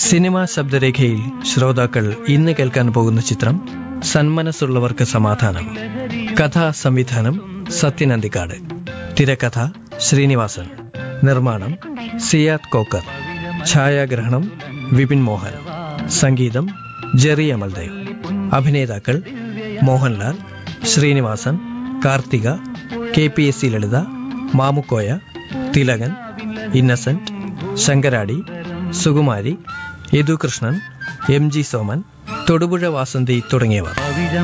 cinema ശബ്ദരേഖയിൽ ശ്രോതാക്കൾ ഇന്ന് കേൾക്കാൻ പോകുന്ന ചിത്രം സന്മനസ്സുള്ളവർക്ക് സമാധാനം കഥാ സംവിധാനം സത്യൻ അന്തിക്കാട് തിരക്കഥ ശ്രീനിവാസൻ നിർമ്മാണം സിയാദ് കോക്കർ ഛായാഗ്രഹണം വിപിൻ മോഹൻ സംഗീതം ജെറി അമൽദേവ് അഭിനേതാക്കൾ Mohanlal Sreenivasan Karthika K P S C Lalitha Mamukkoya Thilakan Innocent Sankaradi Sukumari Yadukrishnan M G Soman Thodupuzha Vasanthi തുടങ്ങിയവർ പവിഴ